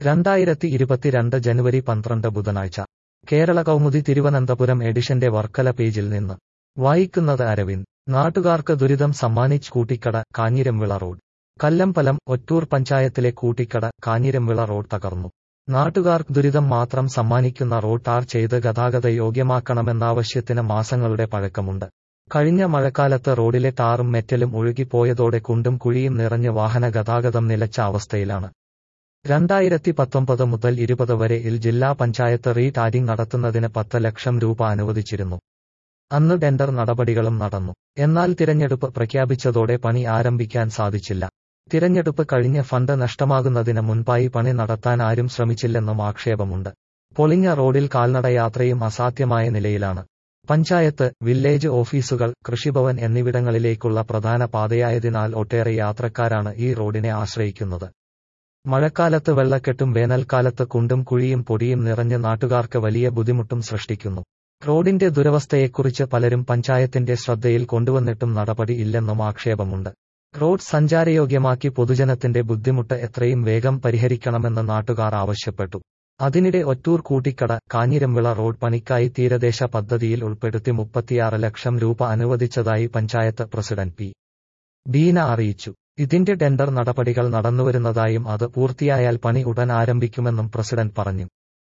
രണ്ടായിരത്തി ഇരുപത്തിരണ്ട് ജനുവരി പന്ത്രണ്ട് ബുധനാഴ്ച കേരള കൗമുദി തിരുവനന്തപുരം എഡിഷന്റെ വർക്കല പേജിൽ നിന്ന് വായിക്കുന്നത് അരവിന്ദ് നാട്ടുകാർക്ക് ദുരിതം സമ്മാനിച്ച് കൂട്ടിക്കട കാഞ്ഞിരംവിള റോഡ് കല്ലമ്പലം ഒറ്റൂർ പഞ്ചായത്തിലെ കൂട്ടിക്കട കാഞ്ഞിരംവിള റോഡ് തകർന്നു നാട്ടുകാർക്ക് ദുരിതം മാത്രം സമ്മാനിക്കുന്ന റോഡ് ടാർ ചെയ്ത് ഗതാഗത യോഗ്യമാക്കണമെന്നാവശ്യത്തിന് മാസങ്ങളുടെ പഴക്കമുണ്ട് കഴിഞ്ഞ മഴക്കാലത്ത് റോഡിലെ ടാറും മെറ്റലും ഒഴുകിപ്പോയതോടെ കുണ്ടും കുഴിയും നിറഞ്ഞ് വാഹന ഗതാഗതം നിലച്ച അവസ്ഥയിലാണ് രണ്ടായിരത്തി പത്തൊമ്പത് മുതൽ ഇരുപത് വരെ ഇൽ ജില്ലാ പഞ്ചായത്ത് റീ ടാരിംഗ് നടത്തുന്നതിന് പത്ത് ലക്ഷം രൂപ അനുവദിച്ചിരുന്നു അന്ന് ടെൻഡർ നടപടികളും നടന്നു എന്നാൽ തിരഞ്ഞെടുപ്പ് പ്രഖ്യാപിച്ചതോടെ പണി ആരംഭിക്കാൻ സാധിച്ചില്ല തിരഞ്ഞെടുപ്പ് കഴിഞ്ഞ് ഫണ്ട് നഷ്ടമാകുന്നതിന് മുൻപായി പണി നടത്താൻ ആരും ശ്രമിച്ചില്ലെന്നും ആക്ഷേപമുണ്ട് പൊളിഞ്ഞ റോഡിൽ കാൽനടയാത്രയും അസാധ്യമായ നിലയിലാണ് പഞ്ചായത്ത് വില്ലേജ് ഓഫീസുകൾ കൃഷിഭവൻ എന്നിവിടങ്ങളിലേക്കുള്ള പ്രധാന പാതയായതിനാൽ ഒട്ടേറെ യാത്രക്കാരാണ് ഈ റോഡിനെ ആശ്രയിക്കുന്നത് മഴക്കാലത്ത് വെള്ളക്കെട്ടും വേനൽക്കാലത്ത് കുണ്ടും കുഴിയും പൊടിയും നിറഞ്ഞ് നാട്ടുകാർക്ക് വലിയ ബുദ്ധിമുട്ടും സൃഷ്ടിക്കുന്നു റോഡിന്റെ ദുരവസ്ഥയെക്കുറിച്ച് പലരും പഞ്ചായത്തിന്റെ ശ്രദ്ധയിൽ കൊണ്ടുവന്നിട്ടും നടപടി ഇല്ലെന്നും ആക്ഷേപമുണ്ട് റോഡ് സഞ്ചാരയോഗ്യമാക്കി പൊതുജനത്തിന്റെ ബുദ്ധിമുട്ട് എത്രയും വേഗം പരിഹരിക്കണമെന്ന് നാട്ടുകാർ ആവശ്യപ്പെട്ടു അതിനിടെ ഒറ്റൂർ കൂട്ടിക്കട കാഞ്ഞിരംവിള റോഡ് പണിക്കായി തീരദേശ പദ്ധതിയിൽ ഉൾപ്പെടുത്തി മുപ്പത്തിയാറ് ലക്ഷം രൂപ അനുവദിച്ചതായി പഞ്ചായത്ത് പ്രസിഡന്റ് പി ബീന അറിയിച്ചു ഇതിന്റെ ടെൻഡർ നടപടികൾ നടന്നുവരുന്നതായും അത് പൂർത്തിയായാൽ പണി ഉടൻ ആരംഭിക്കുമെന്നും പ്രസിഡന്റ് പറഞ്ഞു